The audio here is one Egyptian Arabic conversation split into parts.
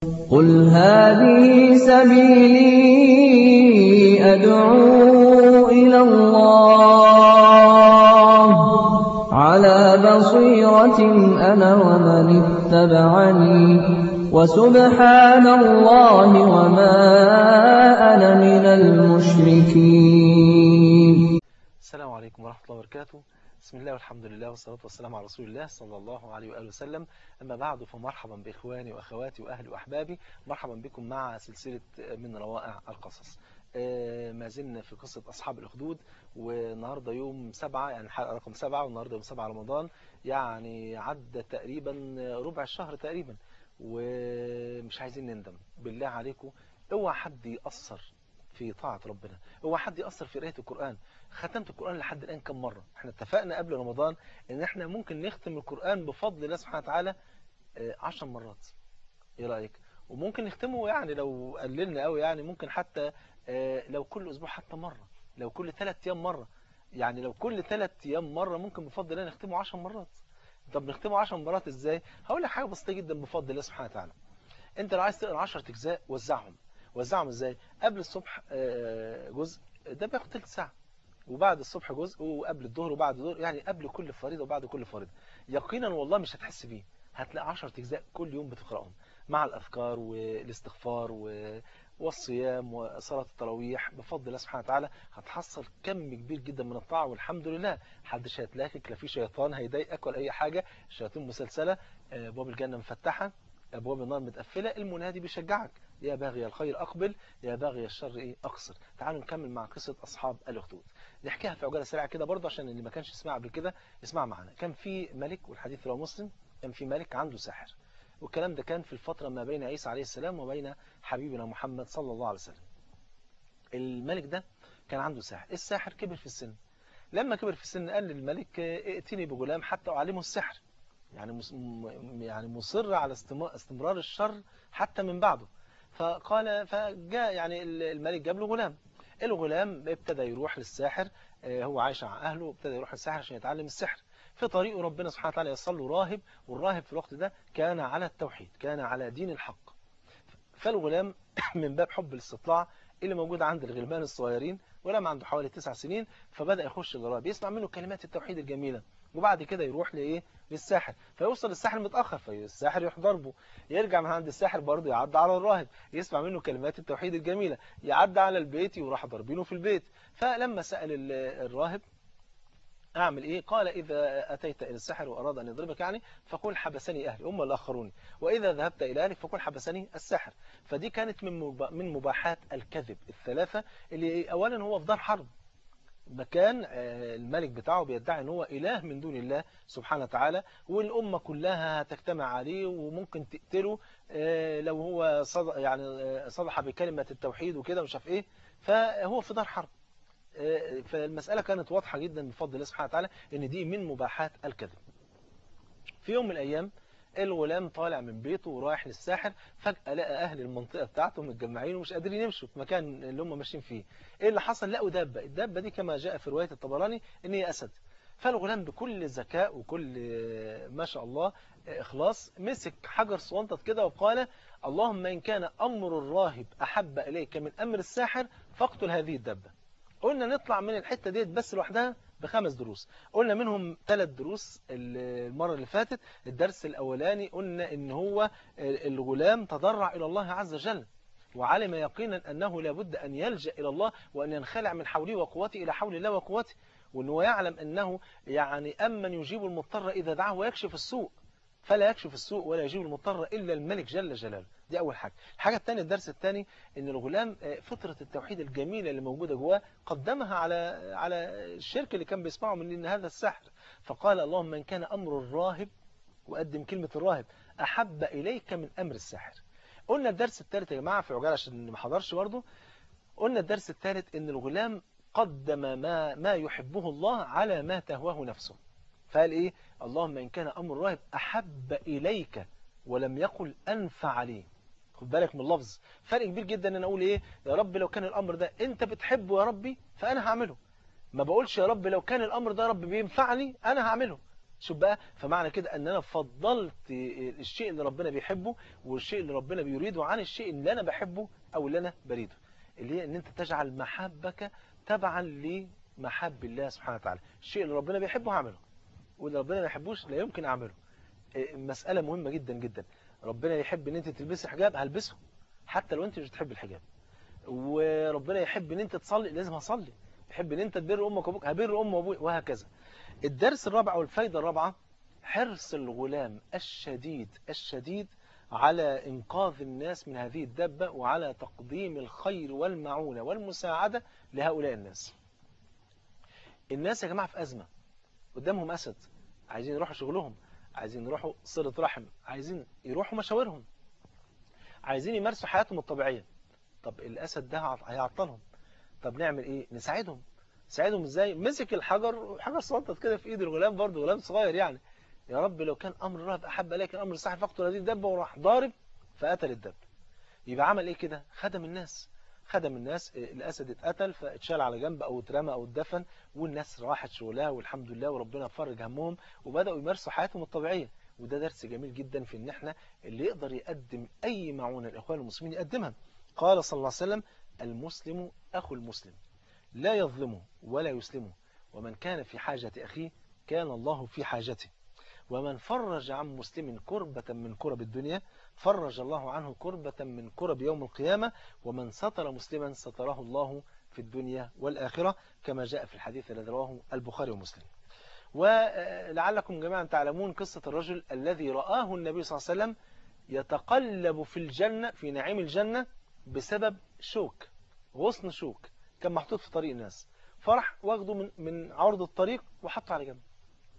قل هذه سبيلي أدعو إلى الله على بصيرة أنا ومن اتبعني وسبحان الله وما أنا من المشركين السلام عليكم ورحمة الله وبركاته بسم الله والحمد لله والصلاة والسلام على رسول الله صلى الله عليه وآله وسلم أما بعد فمرحبا بإخواني وأخواتي وأهلي وأحبابي مرحبا بكم مع سلسلة من روائع القصص ما زلنا في قصة أصحاب الأخدود والنهاردة يوم سبعة يعني الحلقة رقم سبعة والنهاردة يوم سبعة رمضان يعني عدى تقريبا ربع الشهر تقريبا ومش عايزين نندم بالله عليكم اوعى حد يأثر في طاعة ربنا هو حد يأثر في قراءة القرآن ختمت القرآن لحد الآن كم مرة احنا اتفقنا قبل رمضان ان احنا ممكن نختم القرآن بفضل الله سبحانه وتعالى عشر مرات ايه رأيك وممكن نختمه يعني لو قللنا قوي يعني ممكن حتى لو كل اسبوع حتى مرة لو كل ثلاث ايام مرة يعني لو كل ثلاث ايام مرة ممكن بفضل الله نختمه عشر مرات طب نختمه عشر مرات ازاي هقول لك حاجة بسيطة جدا بفضل الله سبحانه وتعالى انت لو عايز تقرا 10 اجزاء وزعهم وزعهم ازاي قبل الصبح جزء ده بياخد ثلث ساعه وبعد الصبح جزء وقبل الظهر وبعد الظهر يعني قبل كل فريضه وبعد كل فريضه يقينا والله مش هتحس بيه هتلاقي 10 اجزاء كل يوم بتقراهم مع الاذكار والاستغفار والصيام وصلاه التراويح بفضل الله سبحانه وتعالى هتحصل كم كبير جدا من الطاعه والحمد لله محدش هيتلاكك لا في شيطان هيضايقك ولا اي حاجه الشياطين مسلسله ابواب الجنه مفتحه ابواب النار متقفله المنادي بيشجعك يا باغي الخير أقبل يا باغي الشر إيه أقصر تعالوا نكمل مع قصة أصحاب الأخدود نحكيها في عجالة سريعة كده برضه عشان اللي ما كانش يسمع قبل كده يسمع معنا كان في ملك والحديث رواه مسلم كان في ملك عنده ساحر والكلام ده كان في الفترة ما بين عيسى عليه السلام وبين حبيبنا محمد صلى الله عليه وسلم الملك ده كان عنده ساحر الساحر كبر في السن لما كبر في السن قال للملك ائتني بغلام حتى أعلمه السحر يعني يعني مصر على استمرار الشر حتى من بعده فقال فجاء يعني الملك جاب له غلام الغلام ابتدى يروح للساحر هو عايش مع أهله ابتدى يروح للساحر عشان يتعلم السحر في طريقه ربنا سبحانه وتعالى يصل له راهب والراهب في الوقت ده كان على التوحيد كان على دين الحق فالغلام من باب حب الاستطلاع اللي موجود عند الغلمان الصغيرين غلام عنده حوالي تسع سنين فبدأ يخش الراهب يسمع منه كلمات التوحيد الجميلة وبعد كده يروح لايه للساحر فيوصل للساحر متأخر فالساحر يروح ضربه يرجع من عند الساحر برضه يعدي على الراهب يسمع منه كلمات التوحيد الجميلة يعدي على البيت وراح ضربينه في البيت فلما سأل الراهب أعمل إيه قال إذا أتيت إلى السحر وأراد أن يضربك يعني فقل حبسني أهلي هم الآخرون وإذا ذهبت إلى أهلك فقل حبسني السحر فدي كانت من من مباحات الكذب الثلاثة اللي أولا هو في دار حرب مكان الملك بتاعه بيدعي ان هو اله من دون الله سبحانه وتعالى والامه كلها هتجتمع عليه وممكن تقتله لو هو صدق يعني صدح بكلمه التوحيد وكده مش عارف ايه فهو في دار حرب فالمساله كانت واضحه جدا بفضل الله سبحانه وتعالى ان دي من مباحات الكذب في يوم من الايام الغلام طالع من بيته ورايح للساحر فجأة لقى أهل المنطقة بتاعته متجمعين ومش قادرين يمشوا في مكان اللي هم ماشيين فيه إيه اللي حصل لقوا دابة الدابة دي كما جاء في رواية الطبراني إن هي أسد فالغلام بكل ذكاء وكل ما شاء الله إخلاص مسك حجر صوانطة كده وقال اللهم إن كان أمر الراهب أحب إليك من أمر الساحر فاقتل هذه الدابة قلنا نطلع من الحتة ديت بس لوحدها بخمس دروس قلنا منهم ثلاث دروس المرة اللي فاتت الدرس الأولاني قلنا إن هو الغلام تضرع إلى الله عز وجل وعلم يقينا أنه لابد أن يلجأ إلى الله وأن ينخلع من حوله وقوته إلى حول الله وقوته وأنه يعلم أنه يعني أمن يجيب المضطر إذا دعاه ويكشف السوء فلا يكشف السوء ولا يجيب المضطر إلا الملك جل جلاله دي أول حاجة الحاجة الثانية الدرس الثاني أن الغلام فطرة التوحيد الجميلة اللي موجودة جواه قدمها على على الشرك اللي كان بيسمعه من إن هذا السحر فقال اللهم من كان أمر الراهب وقدم كلمة الراهب أحب إليك من أمر الساحر قلنا الدرس الثالث يا جماعة في عجالة عشان ما حضرش برضه قلنا الدرس الثالث أن الغلام قدم ما ما يحبه الله على ما تهواه نفسه فقال إيه اللهم إن كان أمر الراهب أحب إليك ولم يقل أنفع لي خد بالك من اللفظ فرق كبير جدا ان اقول ايه يا رب لو كان الامر ده انت بتحبه يا ربي فانا هعمله ما بقولش يا رب لو كان الامر ده يا رب بينفعني انا هعمله شوف بقى فمعنى كده ان انا فضلت الشيء اللي ربنا بيحبه والشيء اللي ربنا بيريده عن الشيء اللي انا بحبه او اللي انا بريده اللي هي ان انت تجعل محبك تبعا لمحب الله سبحانه وتعالى الشيء اللي ربنا بيحبه هعمله واللي ربنا ما يحبوش لا يمكن اعمله مسألة مهمة جدا جدا ربنا يحب ان انت تلبسي حجاب هلبسه حتى لو انت مش بتحب الحجاب وربنا يحب ان انت تصلي لازم هصلي يحب ان انت تبر امك وابوك هبر امي وابوي وهكذا الدرس الرابع او الفايدة الرابعة حرص الغلام الشديد الشديد على انقاذ الناس من هذه الدبة وعلى تقديم الخير والمعونة والمساعدة لهؤلاء الناس الناس يا جماعة في أزمة قدامهم أسد عايزين يروحوا شغلهم عايزين يروحوا صلة رحم عايزين يروحوا مشاورهم عايزين يمارسوا حياتهم الطبيعية طب الأسد ده هيعطلهم طب نعمل ايه نساعدهم نساعدهم ازاي مسك الحجر الحجر سلطت كده في ايد الغلام برضه غلام صغير يعني يا رب لو كان امر رهب احب اليك امر صاحب فاقتل هذه الدبه وراح ضارب فقتل الدب يبقى عمل ايه كده خدم الناس خدم الناس الاسد اتقتل فاتشال على جنب او اترمى او اتدفن والناس راحت شغلها والحمد لله وربنا فرج همهم وبداوا يمارسوا حياتهم الطبيعيه وده درس جميل جدا في ان احنا اللي يقدر يقدم اي معونه للاخوان المسلمين يقدمها قال صلى الله عليه وسلم المسلم اخو المسلم لا يظلمه ولا يسلمه ومن كان في حاجة أخيه كان الله في حاجته ومن فرج عن مسلم كربة من كرب الدنيا فرج الله عنه كربة من كرب يوم القيامة ومن ستر مسلما ستره الله في الدنيا والآخرة كما جاء في الحديث الذي رواه البخاري ومسلم ولعلكم جميعا تعلمون قصة الرجل الذي رآه النبي صلى الله عليه وسلم يتقلب في الجنة في نعيم الجنة بسبب شوك غصن شوك كان محطوط في طريق الناس فرح واخده من من عرض الطريق وحطه على جنب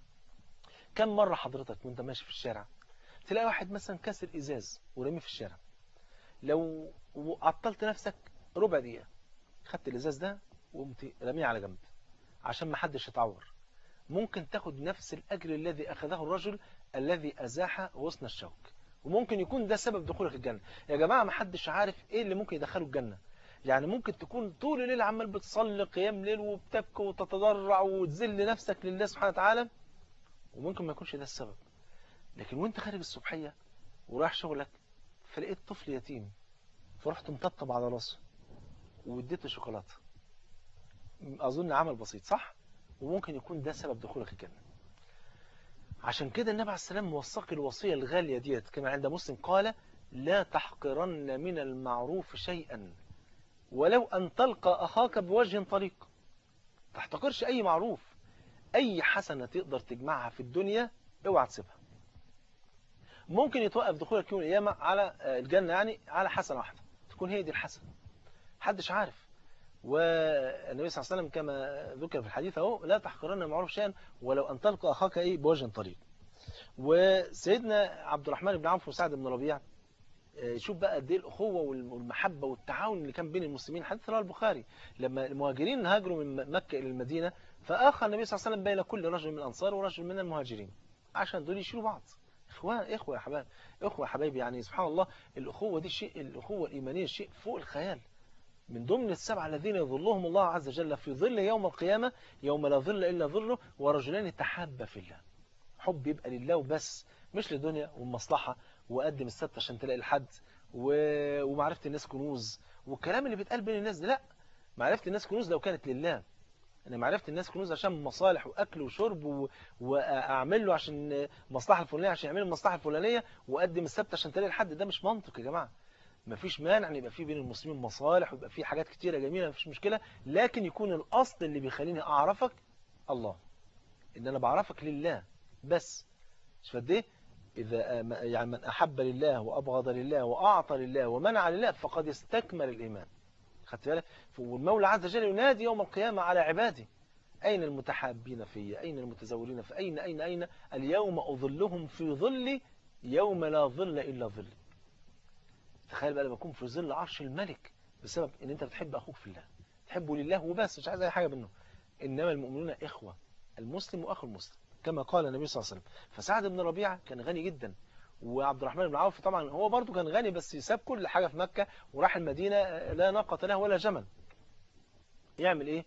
كم مرة حضرتك وانت ماشي في الشارع تلاقي واحد مثلا كسر ازاز ورميه في الشارع لو عطلت نفسك ربع دقيقة خدت الازاز ده وقمت رميه على جنب عشان ما حدش يتعور ممكن تاخد نفس الاجر الذي اخذه الرجل الذي ازاح غصن الشوك وممكن يكون ده سبب دخولك الجنة يا جماعة ما حدش عارف ايه اللي ممكن يدخله الجنة يعني ممكن تكون طول الليل عمال بتصلي قيام ليل وبتبكي وتتضرع وتذل نفسك لله سبحانه وتعالى وممكن ما يكونش ده السبب لكن وانت خارج الصبحية ورايح شغلك فلقيت طفل يتيم فرحت مطبطب على راسه واديته شوكولاته اظن عمل بسيط صح وممكن يكون ده سبب دخولك الجنة عشان كده النبي عليه السلام موثق الوصية الغالية ديت كما عند مسلم قال لا تحقرن من المعروف شيئا ولو أن تلقى أخاك بوجه طريق تحتقرش أي معروف أي حسنة تقدر تجمعها في الدنيا اوعى تسيبها ممكن يتوقف دخولك يوم القيامة على الجنة يعني على حسنة واحدة تكون هي دي الحسنة محدش عارف والنبي صلى الله عليه وسلم كما ذكر في الحديث اهو لا تحقرن معروف شيئا ولو أن تلقى أخاك إيه بوجه طريق وسيدنا عبد الرحمن بن عوف وسعد بن ربيع شوف بقى قد ايه الاخوه والمحبه والتعاون اللي كان بين المسلمين حديث رواه البخاري لما المهاجرين هاجروا من مكه الى المدينه فاخى النبي صلى الله عليه وسلم بين كل رجل من الانصار ورجل من المهاجرين عشان دول يشيلوا بعض اخوان اخوه يا حبايب اخوه يا حبايبي يعني سبحان الله الاخوه دي شيء الاخوه الايمانيه شيء فوق الخيال من ضمن السبعه الذين يظلهم الله عز وجل في ظل يوم القيامه يوم لا ظل الا ظله ورجلان تحابا في الله حب يبقى لله وبس مش لدنيا ومصلحه وقدم السبت عشان تلاقي الحد و... ومعرفة الناس كنوز والكلام اللي بيتقال بين الناس ده لا معرفة الناس كنوز لو كانت لله انا معرفة الناس كنوز عشان مصالح واكل وشرب و... واعمل له عشان مصلحة الفلانية عشان يعمل المصلحة الفلانية واقدم السبت عشان تلاقي الحد ده مش منطق يا جماعة مفيش مانع ان يبقى في بين المسلمين مصالح ويبقى في حاجات كتيرة جميلة مفيش مشكلة لكن يكون الاصل اللي بيخليني اعرفك الله ان انا بعرفك لله بس مش قد ايه إذا يعني من أحب لله وأبغض لله وأعطى لله ومنع لله فقد استكمل الإيمان خدت بالك والمولى عز وجل ينادي يوم القيامة على عباده أين المتحابين في أين المتزورين في أين أين أين اليوم أظلهم في ظلي يوم لا ظل إلا ظلي تخيل بقى لما يكون في ظل عرش الملك بسبب ان انت بتحب اخوك في الله تحبه لله وبس مش عايز اي حاجه منه انما المؤمنون اخوه المسلم واخو المسلم كما قال النبي صلى الله عليه وسلم فسعد بن ربيعه كان غني جدا وعبد الرحمن بن عوف طبعا هو برضه كان غني بس ساب كل حاجه في مكه وراح المدينه لا ناقه له ولا جمل يعمل ايه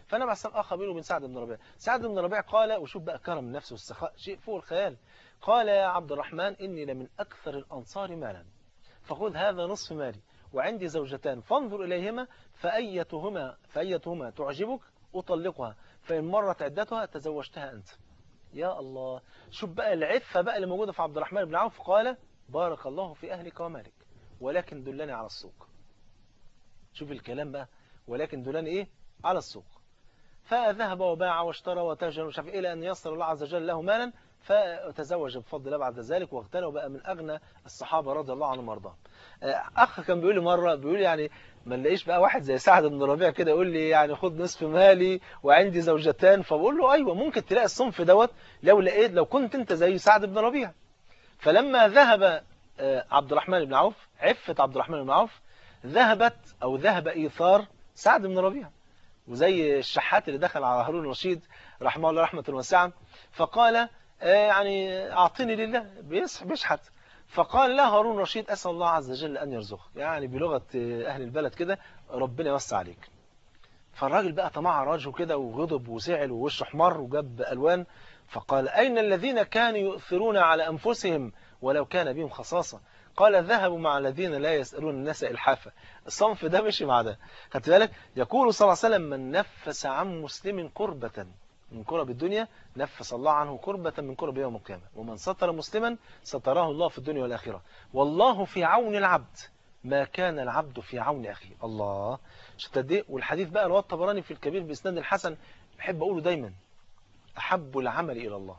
فانا مع السلام اخ بينه وبين سعد بن ربيعه سعد بن ربيعه قال وشوف بقى كرم النفس والسخاء شيء فوق الخيال قال يا عبد الرحمن اني لمن اكثر الانصار مالا فخذ هذا نصف مالي وعندي زوجتان فانظر اليهما فايتهما فايتهما تعجبك اطلقها فان مرت عدتها تزوجتها انت يا الله شوف بقى العفه بقى اللي موجوده في عبد الرحمن بن عوف قال بارك الله في اهلك ومالك ولكن دلني على السوق شوف الكلام بقى ولكن دلني ايه على السوق فذهب وباع واشترى وتاجر ومش عارف ايه الى ان يسر الله عز وجل له مالا فتزوج بفضل الله بعد ذلك واغتنى وبقى من اغنى الصحابه رضي الله عنهم وارضاهم اخ كان بيقول لي مره بيقول لي يعني ما نلاقيش بقى واحد زي سعد بن ربيع كده يقول لي يعني خد نصف مالي وعندي زوجتان فبقول له ايوه ممكن تلاقي الصنف دوت لو لقيت لو كنت انت زي سعد بن ربيع فلما ذهب عبد الرحمن بن عوف عفة عبد الرحمن بن عوف ذهبت او ذهب ايثار سعد بن ربيع وزي الشحات اللي دخل على هارون الرشيد رحمه الله رحمة واسعة فقال يعني أعطني لله بيشحت فقال له هارون الرشيد أسأل الله عز وجل أن يرزقك يعني بلغة أهل البلد كده ربنا يوسع عليك فالراجل بقى طمع راجه كده وغضب وزعل ووشه احمر وجاب ألوان فقال أين الذين كانوا يؤثرون على أنفسهم ولو كان بهم خصاصة قال ذهبوا مع الذين لا يسألون الناس إلحافا الصنف ده مشي مع ده خدت بالك يقول صلى الله عليه وسلم من نفس عن مسلم قربة من كرب الدنيا نفس الله عنه كربة من كرب يوم القيامة ومن ستر مسلما ستراه الله في الدنيا والآخرة والله في عون العبد ما كان العبد في عون أخيه الله شتى والحديث بقى رواه الطبراني في الكبير بإسناد الحسن بحب أقوله دايما أحب العمل إلى الله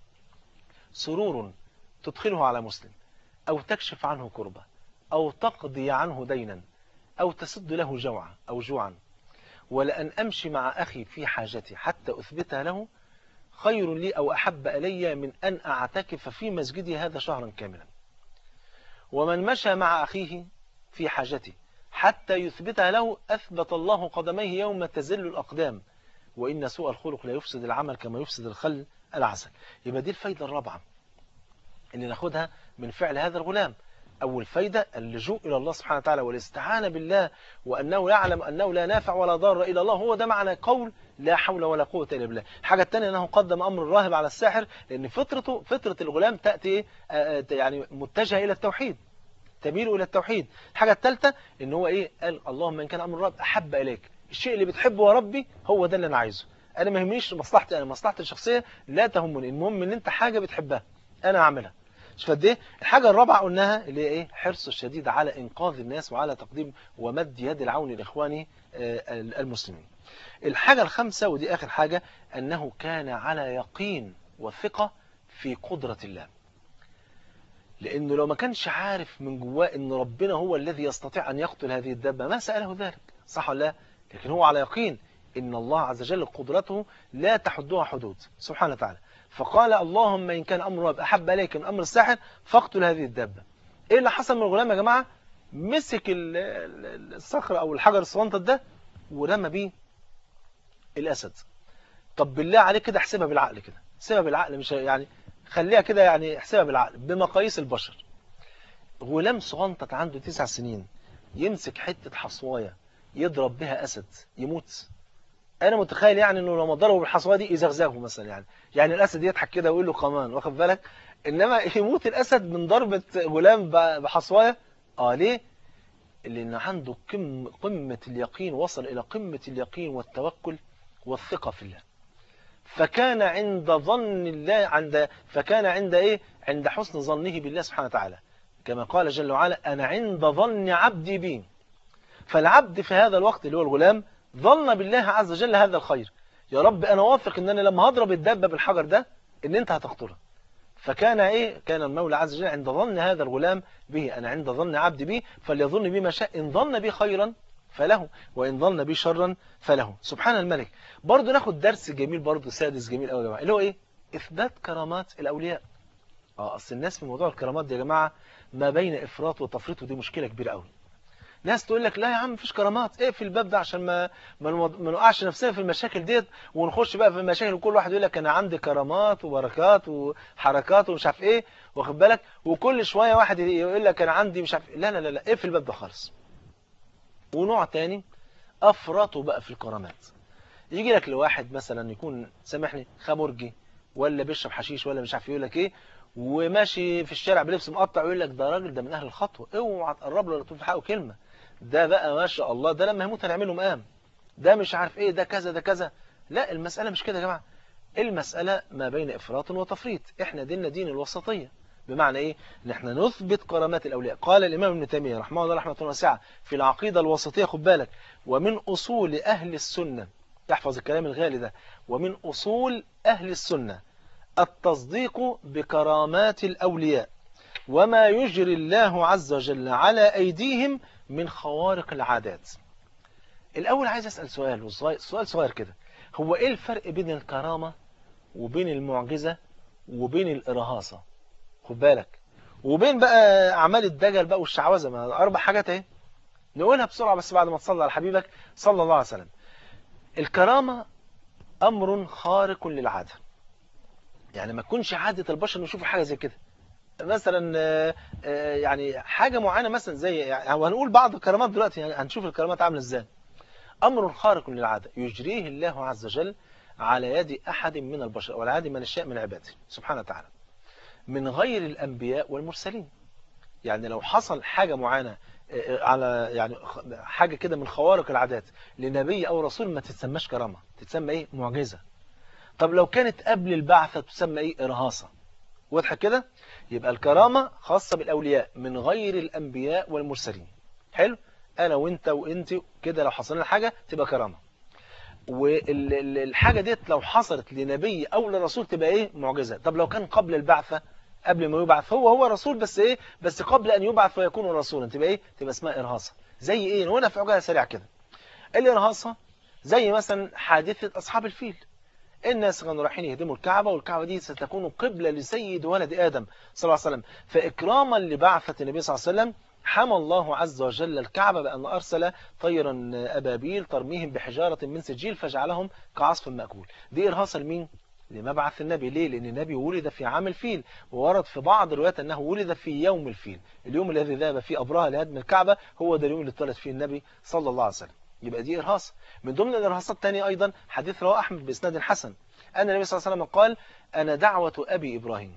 سرور تدخله على مسلم أو تكشف عنه كربة أو تقضي عنه دينا أو تسد له جوعا أو جوعا ولأن أمشي مع أخي في حاجتي حتى أثبتها له خير لي أو أحب إلي من أن أعتكف في مسجدي هذا شهرا كاملا ومن مشى مع أخيه في حاجته حتى يثبتها له أثبت الله قدميه يوم تزل الأقدام وإن سوء الخلق لا يفسد العمل كما يفسد الخل العسل يبقى دي الفايدة الرابعة اللي ناخدها من فعل هذا الغلام أول فايدة اللجوء إلى الله سبحانه وتعالى والاستعانة بالله وأنه يعلم أنه لا نافع ولا ضار إلى الله هو ده معنى قول لا حول ولا قوة إلا بالله الحاجة الثانية أنه قدم أمر الراهب على الساحر لأن فطرته فطرة الغلام تأتي يعني متجهة إلى التوحيد تميل إلى التوحيد الحاجة الثالثة أن هو إيه قال اللهم إن كان أمر الرب أحب إليك الشيء اللي بتحبه يا ربي هو ده اللي أنا عايزه أنا ما يهمنيش مصلحتي أنا مصلحتي الشخصية لا تهمني المهم أن أنت حاجة بتحبها أنا أعملها مش فد ايه الحاجة الرابعة قلناها اللي هي ايه حرص الشديد على انقاذ الناس وعلى تقديم ومد يد العون لاخوانه المسلمين الحاجة الخامسة ودي اخر حاجة انه كان على يقين وثقة في قدرة الله لانه لو ما كانش عارف من جواه ان ربنا هو الذي يستطيع ان يقتل هذه الدابة ما سأله ذلك صح ولا لا لكن هو على يقين ان الله عز وجل قدرته لا تحدها حدود سبحانه وتعالى فقال اللهم إن كان أمر أحب إليك من أمر الساحر فاقتل هذه الدابة إيه اللي حصل من الغلام يا جماعة مسك الصخر أو الحجر الصغنطة ده ورمى بيه الأسد طب بالله عليك كده احسبها بالعقل كده احسبها بالعقل مش يعني خليها كده يعني احسبها بالعقل بمقاييس البشر غلام صغنطة عنده تسع سنين يمسك حتة حصواية يضرب بها أسد يموت انا متخيل يعني انه لما ضربوا بالحصوه دي يزغزغه مثلا يعني يعني الاسد يضحك كده ويقول له كمان واخد بالك انما يموت الاسد من ضربه غلام بحصوايه اه ليه لان عنده قم قمه اليقين وصل الى قمه اليقين والتوكل والثقه في الله فكان عند ظن الله عند فكان عند ايه عند حسن ظنه بالله سبحانه وتعالى كما قال جل وعلا انا عند ظن عبدي بي فالعبد في هذا الوقت اللي هو الغلام ظن بالله عز وجل هذا الخير يا رب أنا واثق أن أنا لما هضرب الدابة بالحجر ده أن أنت هتقتلها فكان إيه كان المولى عز وجل عند ظن هذا الغلام به أنا عند ظن عبدي به فليظن بي ما شاء إن ظن بي خيرا فله وإن ظن بي شرا فله سبحان الملك برضه ناخد درس جميل برضه سادس جميل قوي يا جماعة اللي هو إيه إثبات كرامات الأولياء اه أصل الناس في موضوع الكرامات دي يا جماعة ما بين إفراط وتفريط ودي مشكلة كبيرة قوي ناس تقول لك لا يا عم مفيش كرامات اقفل الباب ده عشان ما ما ما نوقعش نفسنا في المشاكل ديت ونخش بقى في المشاكل وكل واحد يقول لك انا عندي كرامات وبركات وحركات ومش عارف ايه واخد بالك وكل شويه واحد يقول لك انا عندي مش عارف لا لا لا لا اقفل الباب ده خالص ونوع تاني افرطوا بقى في الكرامات يجي لك لواحد مثلا يكون سامحني خمرجي ولا بيشرب حشيش ولا مش عارف يقول لك ايه وماشي في الشارع بلبس مقطع ويقول لك ده راجل ده من اهل الخطوه اوعى تقرب له ولا تقول في حقه كلمه ده بقى ما شاء الله ده لما يموت هنعمل له مقام ده مش عارف ايه ده كذا ده كذا لا المساله مش كده يا جماعه المساله ما بين افراط وتفريط احنا ديننا دين الوسطيه بمعنى ايه ان احنا نثبت كرامات الاولياء قال الامام ابن تيميه رحمه الله رحمه واسعه في العقيده الوسطيه خد بالك ومن اصول اهل السنه تحفظ الكلام الغالي ده ومن اصول اهل السنه التصديق بكرامات الأولياء وما يجري الله عز وجل على أيديهم من خوارق العادات الأول عايز أسأل سؤال سؤال صغير كده هو إيه الفرق بين الكرامة وبين المعجزة وبين الإرهاصة خد بالك وبين بقى أعمال الدجل بقى والشعوذة ما أربع حاجات اهي نقولها بسرعة بس بعد ما تصلي على حبيبك صلى الله عليه وسلم الكرامة أمر خارق للعادة يعني ما تكونش عادة البشر انه يشوفوا حاجة زي كده مثلا يعني حاجة معينة مثلا زي يعني وهنقول بعض الكرامات دلوقتي يعني هنشوف الكرامات عاملة ازاي أمر خارق للعادة يجريه الله عز وجل على يد أحد من البشر وعلى يد من الشاء من عباده سبحانه وتعالى من غير الأنبياء والمرسلين يعني لو حصل حاجة معينة على يعني حاجة كده من خوارق العادات لنبي أو رسول ما تتسماش كرامة تتسمى إيه معجزة طب لو كانت قبل البعثة تسمى ايه ارهاصة واضحة كده يبقى الكرامة خاصة بالأولياء من غير الأنبياء والمرسلين حلو أنا وانت وانت كده لو حصل لنا حاجة تبقى كرامة والحاجة ديت لو حصلت لنبي أو لرسول تبقى ايه معجزة طب لو كان قبل البعثة قبل ما يبعث هو هو رسول بس ايه بس قبل أن يبعث ويكون رسولا تبقى ايه تبقى اسمها إرهاصة زي ايه وانا في عجالة سريع كده الإرهاصة زي مثلا حادثة أصحاب الفيل الناس كانوا رايحين يهدموا الكعبة والكعبة دي ستكون قبلة لسيد ولد آدم صلى الله عليه وسلم فإكراما لبعثة النبي صلى الله عليه وسلم حمى الله عز وجل الكعبة بأن أرسل طيرا أبابيل ترميهم بحجارة من سجيل فجعلهم كعصف مأكول دي إرهاصة لمين؟ لمبعث النبي ليه؟ لأن النبي ولد في عام الفيل وورد في بعض الروايات أنه ولد في يوم الفيل اليوم الذي ذهب فيه أبرهة لهدم الكعبة هو ده اليوم اللي اتولد فيه النبي صلى الله عليه وسلم يبقى دي إرهاص من ضمن الإرهاصات الثانية أيضا حديث رواه أحمد بإسناد حسن أن النبي صلى الله عليه وسلم قال أنا دعوة أبي إبراهيم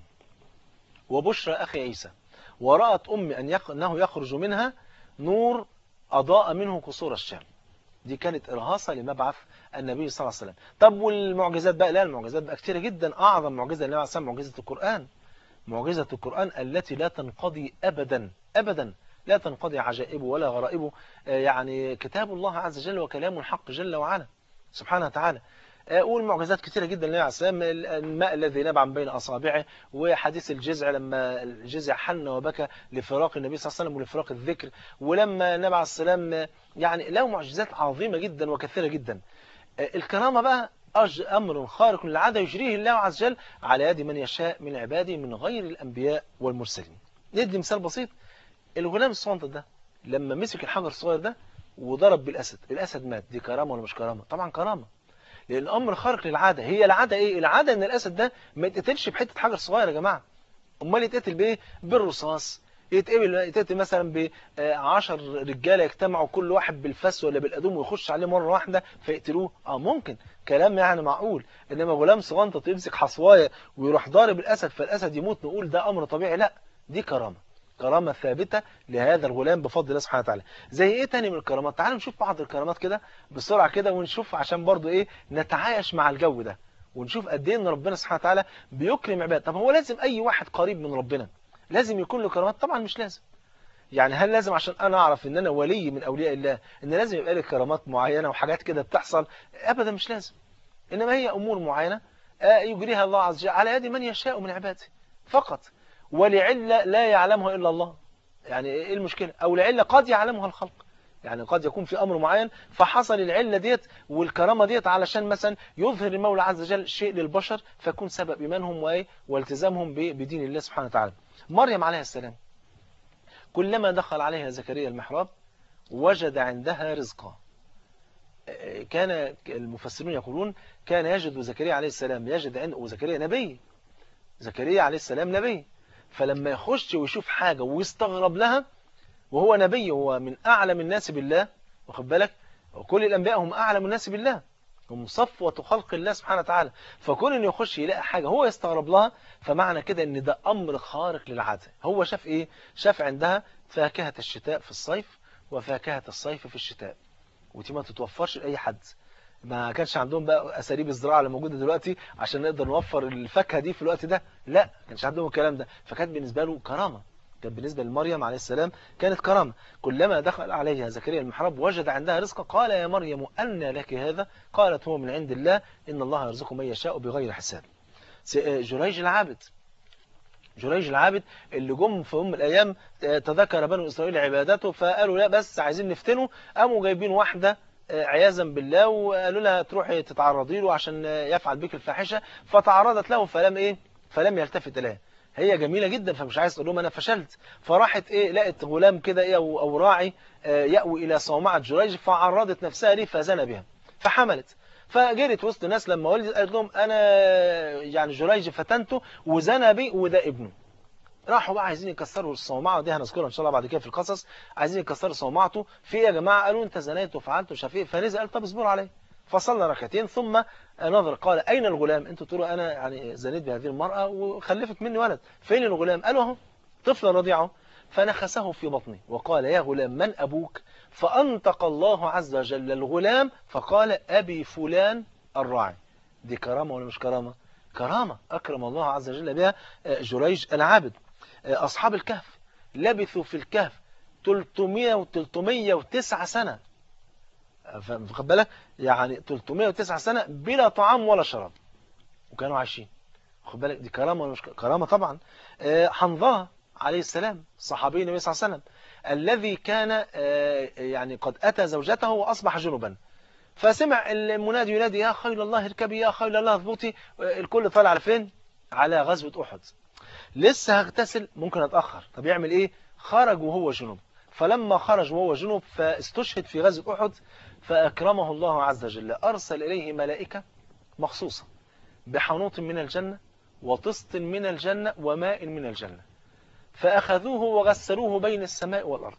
وبشرى أخي عيسى ورأت أمي أن يخ... أنه يخرج منها نور أضاء منه قصور الشام دي كانت إرهاصة لمبعث النبي صلى الله عليه وسلم طب والمعجزات بقى لا المعجزات بقى كتيرة جدا أعظم معجزة للنبي صلى الله عليه وسلم معجزة القرآن معجزة القرآن التي لا تنقضي أبدا أبدا لا تنقضي عجائبه ولا غرائبه يعني كتاب الله عز وجل وكلام الحق جل وعلا سبحانه وتعالى والمعجزات كثيرة جدا لله عليه السلام الماء الذي نبع من بين أصابعه وحديث الجزع لما الجزع حن وبكى لفراق النبي صلى الله عليه وسلم ولفراق الذكر ولما النبي عليه السلام يعني له معجزات عظيمة جدا وكثيرة جدا الكرامة بقى أمر خارق للعادة يجريه الله عز وجل على يد من يشاء من عباده من غير الأنبياء والمرسلين ندي مثال بسيط الغلام الصغير ده لما مسك الحجر الصغير ده وضرب بالأسد الأسد مات دي كرامة ولا مش كرامة طبعا كرامة لأن الأمر خارق للعادة هي العادة إيه العادة إن الأسد ده ما يتقتلش بحتة حجر صغير يا جماعة أمال يتقتل بإيه بالرصاص يتقتل يتقتل مثلا ب 10 رجاله يجتمعوا كل واحد بالفس ولا بالقدوم ويخش عليه مره واحده فيقتلوه اه ممكن كلام يعني معقول انما غلام صغنطه يمسك حصوايه ويروح ضارب الاسد فالاسد يموت نقول ده امر طبيعي لا دي كرامه كرامة ثابتة لهذا الغلام بفضل الله سبحانه وتعالى زي ايه تاني من الكرامات تعالوا نشوف بعض الكرامات كده بسرعة كده ونشوف عشان برضو ايه نتعايش مع الجو ده ونشوف قد ايه ان ربنا سبحانه وتعالى بيكرم عباد طب هو لازم اي واحد قريب من ربنا لازم يكون له كرامات طبعا مش لازم يعني هل لازم عشان انا اعرف ان انا ولي من اولياء الله ان لازم يبقى لي كرامات معينة وحاجات كده بتحصل ابدا مش لازم انما هي امور معينة يجريها الله عز وجل على يد من يشاء من عباده فقط ولعلة لا يعلمها إلا الله يعني إيه المشكلة أو لعلة قد يعلمها الخلق يعني قد يكون في أمر معين فحصل العلة ديت والكرامة ديت علشان مثلا يظهر المولى عز وجل شيء للبشر فيكون سبب إيمانهم وإيه والتزامهم بدين الله سبحانه وتعالى مريم عليه السلام كلما دخل عليها زكريا المحراب وجد عندها رزقا كان المفسرون يقولون كان يجد زكريا عليه السلام يجد عنده وزكريا نبي زكريا عليه السلام نبي فلما يخش ويشوف حاجة ويستغرب لها وهو نبي هو من أعلم الناس بالله واخد بالك وكل الأنبياء هم أعلم الناس بالله هم صفوة خلق الله سبحانه وتعالى فكون انه يخش يلاقي حاجة هو يستغرب لها فمعنى كده ان ده امر خارق للعادة هو شاف ايه شاف عندها فاكهة الشتاء في الصيف وفاكهة الصيف في الشتاء ودي ما تتوفرش لأي حد ما كانش عندهم بقى اساليب الزراعه اللي موجوده دلوقتي عشان نقدر نوفر الفاكهه دي في الوقت ده لا ما كانش عندهم الكلام ده فكانت بالنسبه له كرامه كانت بالنسبه لمريم عليه السلام كانت كرامه كلما دخل عليها زكريا المحراب وجد عندها رزقا قال يا مريم أن لك هذا قالت هو من عند الله إن الله يرزق من يشاء بغير حساب جريج العابد جريج العابد اللي جم في أم الأيام تذكر بنو إسرائيل عبادته فقالوا لا بس عايزين نفتنه قاموا جايبين واحدة عياذا بالله وقالوا لها تروحي تتعرضي له عشان يفعل بك الفاحشة فتعرضت له فلم إيه فلم يلتفت إليها هي جميلة جدا فمش عايز تقول لهم أنا فشلت فراحت إيه لقت غلام كده إيه أو, أو راعي يأوي إلى صومعة جريج فعرضت نفسها ليه فزنى بها فحملت فجرت وسط الناس لما ولدت قالت لهم أنا يعني جريج فتنته وزنى بي وده ابنه راحوا بقى عايزين يكسروا الصومعه دي هنذكرها ان شاء الله بعد كده في القصص عايزين يكسروا صومعته في ايه يا جماعه قالوا انت زنيت وفعلت ومش عارف ايه فنزل قال طب اصبروا عليه فصلى ركعتين ثم نظر قال اين الغلام انتوا تقولوا انا يعني زنيت بهذه المراه وخلفت مني ولد فين الغلام قالوا اهو طفل رضيعه فنخسه في بطنه وقال يا غلام من ابوك فانطق الله عز وجل الغلام فقال ابي فلان الراعي دي كرامه ولا مش كرامه كرامه اكرم الله عز وجل بها جريج العابد أصحاب الكهف لبثوا في الكهف 300 و 309 سنة فخد بالك يعني 309 سنة بلا طعام ولا شراب وكانوا عايشين خد بالك دي كرامة ولا مش كرامة طبعا حنظلة عليه السلام صحابي النبي صلى الله عليه وسلم الذي كان يعني قد أتى زوجته وأصبح جنبا فسمع المنادي ينادي يا خيل الله اركبي يا خيل الله اثبتي الكل طالع على فين على غزوة أحد لسه هغتسل ممكن اتأخر طب يعمل ايه خرج وهو جنوب فلما خرج وهو جنوب فاستشهد في غزوة أحد فأكرمه الله عز وجل أرسل إليه ملائكة مخصوصة بحنوط من الجنة وطست من الجنة وماء من الجنة فأخذوه وغسلوه بين السماء والأرض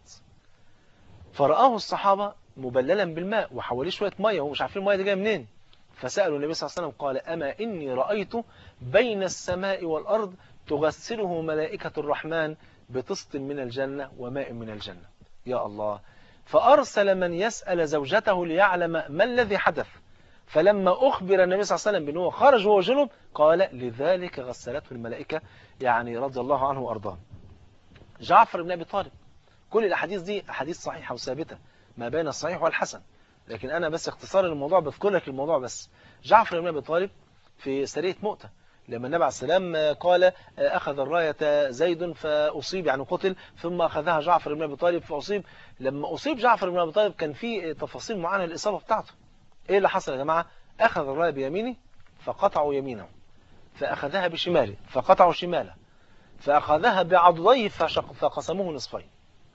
فرآه الصحابة مبللا بالماء وحواليه شوية مية ومش عارفين المية دي جايه منين فسألوا النبي صلى الله عليه وسلم قال أما إني رأيت بين السماء والأرض تغسله ملائكة الرحمن بطست من الجنة وماء من الجنة يا الله فأرسل من يسأل زوجته ليعلم ما الذي حدث فلما أخبر النبي صلى الله عليه وسلم بأنه خرج وهو جنوب قال لذلك غسلته الملائكة يعني رضي الله عنه وأرضاه جعفر بن أبي طالب كل الأحاديث دي أحاديث صحيحة وثابتة ما بين الصحيح والحسن لكن أنا بس اختصار الموضوع بذكر لك الموضوع بس جعفر بن أبي طالب في سرية مؤتة لما النبي عليه السلام قال أخذ الراية زيد فأصيب يعني قتل ثم أخذها جعفر بن أبي طالب فأصيب لما أصيب جعفر بن أبي طالب كان في تفاصيل معينة للإصابة بتاعته إيه اللي حصل يا جماعة أخذ الراية بيمينه فقطعوا يمينه فأخذها بشماله فقطعوا شماله فأخذها بعضديه فقسموه نصفين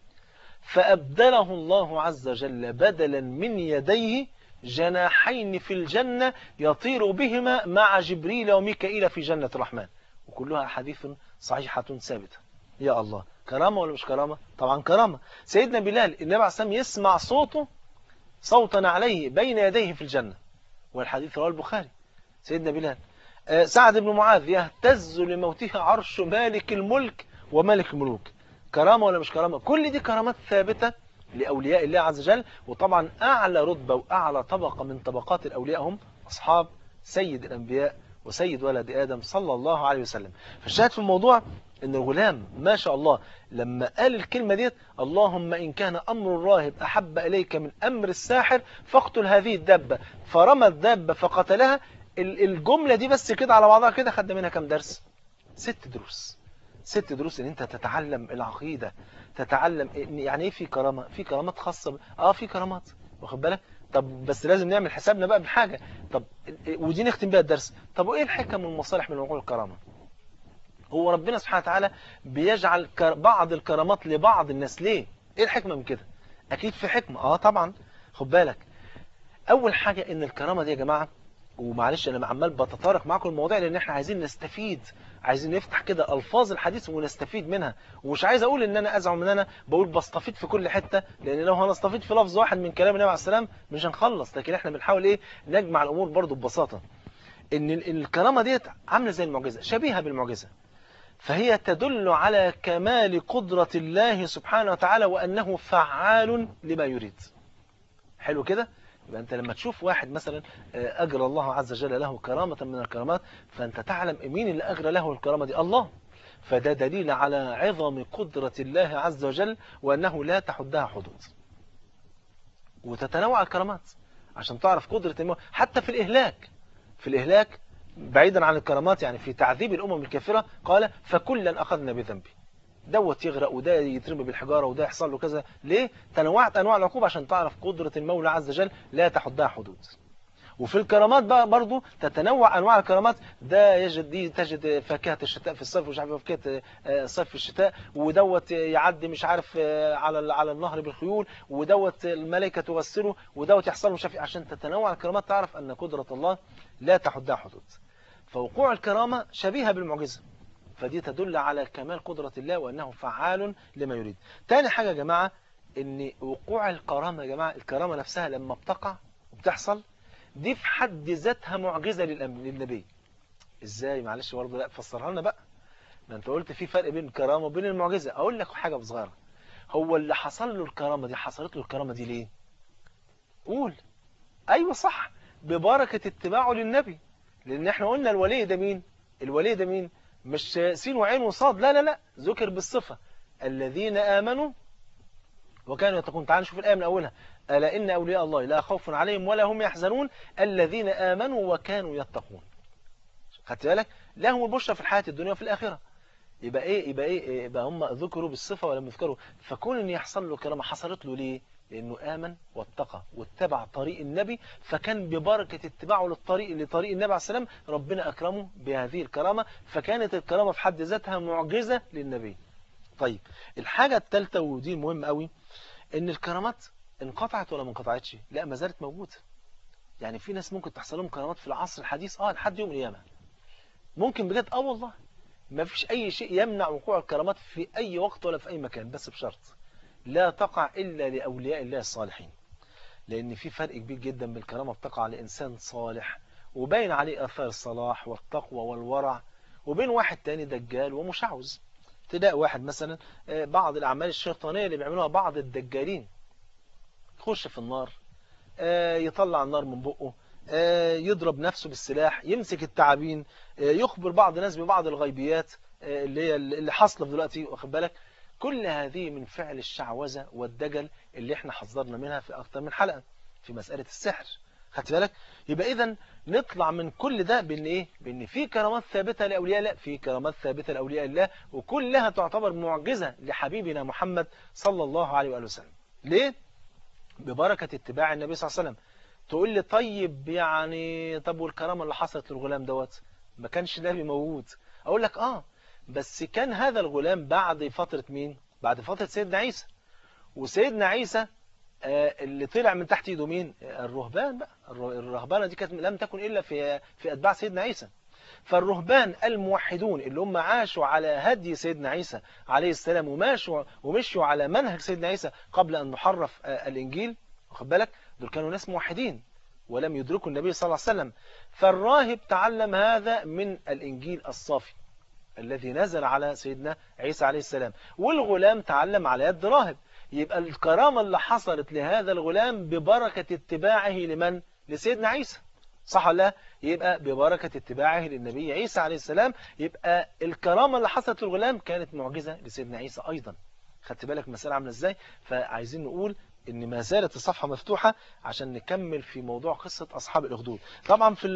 فأبدله الله عز وجل بدلا من يديه جناحين في الجنة يطير بهما مع جبريل وميكائيل في جنة الرحمن وكلها حديث صحيحة ثابتة يا الله كرامة ولا مش كرامة طبعا كرامة سيدنا بلال النبي عليه السلام يسمع صوته صوتا عليه بين يديه في الجنة والحديث رواه البخاري سيدنا بلال سعد بن معاذ يهتز لموته عرش مالك الملك وملك الملوك كرامة ولا مش كرامة كل دي كرامات ثابتة لأولياء الله عز وجل وطبعا أعلى رتبة وأعلى طبقة من طبقات الأولياء هم أصحاب سيد الأنبياء وسيد ولد آدم صلى الله عليه وسلم فالشاهد في الموضوع أن الغلام ما شاء الله لما قال الكلمة ديت اللهم إن كان أمر الراهب أحب إليك من أمر الساحر فاقتل هذه الدابة فرمى الدابة فقتلها الجملة دي بس كده على بعضها كده خد منها كم درس ست دروس ست دروس ان انت تتعلم العقيدة تتعلم يعني ايه في كرامة في كرامات خاصة ب... اه في كرامات واخد بالك طب بس لازم نعمل حسابنا بقى بحاجة طب ودي نختم بيها الدرس طب وايه الحكم والمصالح من وقوع الكرامة هو ربنا سبحانه وتعالى بيجعل بعض الكرامات لبعض الناس ليه ايه الحكمة من كده اكيد في حكمة اه طبعا خد بالك اول حاجة ان الكرامة دي يا جماعة ومعلش انا عمال بتطرق معاكم المواضيع لان احنا عايزين نستفيد عايزين نفتح كده الفاظ الحديث ونستفيد منها ومش عايز اقول ان انا ازعم ان انا بقول بستفيد في كل حته لان لو هنستفيد في لفظ واحد من كلام النبي عليه السلام مش هنخلص لكن احنا بنحاول ايه نجمع الامور برضو ببساطه ان الكرامه ديت عامله زي المعجزه شبيهه بالمعجزه فهي تدل على كمال قدرة الله سبحانه وتعالى وأنه فعال لما يريد حلو كده يبقى أنت لما تشوف واحد مثلا أجرى الله عز وجل له كرامة من الكرامات فأنت تعلم مين اللي أجرى له الكرامة دي الله فده دليل على عظم قدرة الله عز وجل وأنه لا تحدها حدود وتتنوع الكرامات عشان تعرف قدرة المو... حتى في الإهلاك في الإهلاك بعيدا عن الكرامات يعني في تعذيب الأمم الكافرة قال فكلا أخذنا بذنبه دوت يغرق وده يترمي بالحجارة وده يحصل له كذا ليه تنوعت أنواع العقوبة عشان تعرف قدرة المولى عز وجل لا تحدها حدود وفي الكرامات بقى برضو تتنوع انواع الكرامات ده يجد دي تجد فاكهه الشتاء في الصيف ومش عارف فاكهه الصيف في الشتاء ودوت يعدي مش عارف على على النهر بالخيول ودوت الملائكه تغسله ودوت يحصل مش عارف عشان تتنوع الكرامات تعرف ان قدره الله لا تحدها حدود فوقوع الكرامه شبيهه بالمعجزه فدي تدل على كمال قدره الله وانه فعال لما يريد تاني حاجه يا جماعه ان وقوع الكرامه يا جماعه الكرامه نفسها لما بتقع وبتحصل دي في حد ذاتها معجزة للنبي ازاي معلش برضه لا فسرها لنا بقى ما انت قلت في فرق بين الكرامة وبين المعجزة اقول لك حاجة بصغيرة هو اللي حصل له الكرامة دي حصلت له الكرامة دي ليه قول ايوه صح ببركة اتباعه للنبي لان احنا قلنا الولي ده مين الولي ده مين مش سين وعين وصاد لا لا لا ذكر بالصفة الذين آمنوا وكانوا يتقون تعالوا نشوف الآية من أولها ألا إن أولياء الله لا خوف عليهم ولا هم يحزنون الذين آمنوا وكانوا يتقون خدت بالك لهم البشرى في الحياة الدنيا وفي الآخرة يبقى إيه يبقى إيه يبقى هم ذكروا بالصفة ولم يذكروا فكون إن يحصل له كرامة حصلت له ليه لأنه آمن واتقى واتبع طريق النبي فكان ببركة اتباعه للطريق لطريق النبي عليه السلام ربنا أكرمه بهذه الكرامة فكانت الكرامة في حد ذاتها معجزة للنبي طيب الحاجة الثالثة ودي المهم قوي ان الكرامات انقطعت ولا ما انقطعتش لا ما زالت موجوده يعني في ناس ممكن تحصل لهم كرامات في العصر الحديث اه لحد يوم القيامه ممكن بجد اه والله ما فيش اي شيء يمنع وقوع الكرامات في اي وقت ولا في اي مكان بس بشرط لا تقع الا لاولياء الله الصالحين لان في فرق كبير جدا بين الكرامه بتقع لانسان صالح وباين عليه اثار الصلاح والتقوى والورع وبين واحد تاني دجال ومشعوذ تلاقي واحد مثلا بعض الأعمال الشيطانية اللي بيعملوها بعض الدجالين يخش في النار يطلع النار من بقه يضرب نفسه بالسلاح يمسك التعابين يخبر بعض الناس ببعض الغيبيات اللي هي اللي حاصله دلوقتي واخد بالك كل هذه من فعل الشعوذة والدجل اللي احنا حذرنا منها في أكثر من حلقة في مسألة السحر خدت بالك يبقى اذا نطلع من كل ده بان ايه بان في كرامات ثابته لاولياء الله في كرامات ثابته لاولياء الله وكلها تعتبر معجزه لحبيبنا محمد صلى الله عليه واله وسلم ليه ببركه اتباع النبي صلى الله عليه وسلم تقول لي طيب يعني طب والكرامه اللي حصلت للغلام دوت ما كانش نبي موجود اقول لك اه بس كان هذا الغلام بعد فتره مين بعد فتره سيدنا عيسى وسيدنا عيسى اللي طلع من تحت ايده مين الرهبان بقى الرهبانه دي كانت لم تكن الا في في اتباع سيدنا عيسى فالرهبان الموحدون اللي هم عاشوا على هدي سيدنا عيسى عليه السلام وماشوا ومشوا على منهج سيدنا عيسى قبل ان نحرف الانجيل واخد بالك دول كانوا ناس موحدين ولم يدركوا النبي صلى الله عليه وسلم فالراهب تعلم هذا من الانجيل الصافي الذي نزل على سيدنا عيسى عليه السلام والغلام تعلم على يد راهب يبقى الكرامة اللي حصلت لهذا الغلام ببركة اتباعه لمن؟ لسيدنا عيسى صح ولا لا؟ يبقى ببركة اتباعه للنبي عيسى عليه السلام يبقى الكرامة اللي حصلت للغلام كانت معجزة لسيدنا عيسى أيضا خدت بالك المسألة عاملة ازاي؟ فعايزين نقول ان ما زالت الصفحة مفتوحة عشان نكمل في موضوع قصة أصحاب الأخدود طبعا في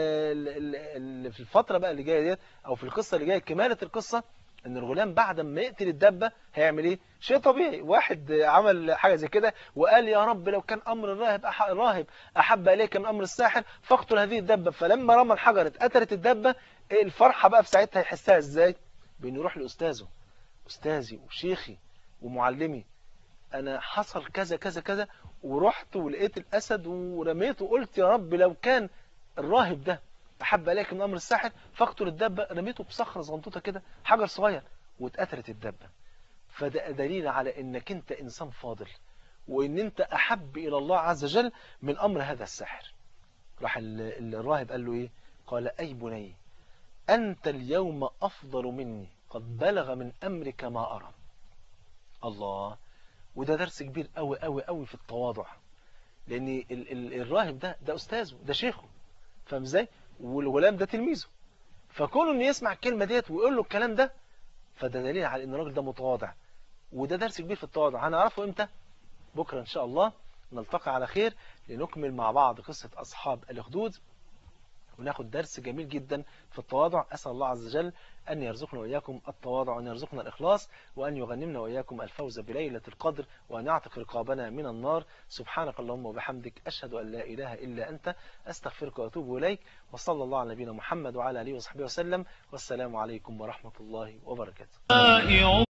في الفترة بقى اللي جاية ديت أو في القصة اللي جاية كمالة القصة ان الغلام بعد ما يقتل الدبة هيعمل ايه شيء طبيعي واحد عمل حاجة زي كده وقال يا رب لو كان امر الراهب أح... الراهب احب اليك من امر الساحر فاقتل هذه الدبة فلما رمى الحجر اتقتلت الدبة الفرحة بقى في ساعتها يحسها ازاي بانه يروح لاستاذه استاذي وشيخي ومعلمي انا حصل كذا كذا كذا ورحت ولقيت الاسد ورميته وقلت يا رب لو كان الراهب ده أحب إليك من أمر الساحر فاقتل الدابة رميته بصخرة صغنطوطة كده حجر صغير واتقتلت الدابة فده دليل على إنك أنت إنسان فاضل وإن أنت أحب إلى الله عز وجل من أمر هذا الساحر راح الراهب قال له إيه قال أي بني أنت اليوم أفضل مني قد بلغ من أمرك ما أرى الله وده درس كبير قوي قوي قوي في التواضع لأن ال ال الراهب ده ده أستاذه ده شيخه فاهم ازاي والغلام ده تلميذه فكون انه يسمع الكلمة ديت ويقول له الكلام ده فده دليل على ان الراجل ده متواضع وده درس كبير في التواضع هنعرفه امتى بكرة ان شاء الله نلتقي على خير لنكمل مع بعض قصة أصحاب الأخدود وناخد درس جميل جدا في التواضع أسأل الله عز وجل أن يرزقنا وإياكم التواضع وأن يرزقنا الإخلاص وأن يغنمنا وإياكم الفوز بليلة القدر وأن يعتق رقابنا من النار سبحانك اللهم وبحمدك أشهد أن لا إله إلا أنت أستغفرك وأتوب إليك وصلى الله على نبينا محمد وعلى آله وصحبه وسلم والسلام عليكم ورحمة الله وبركاته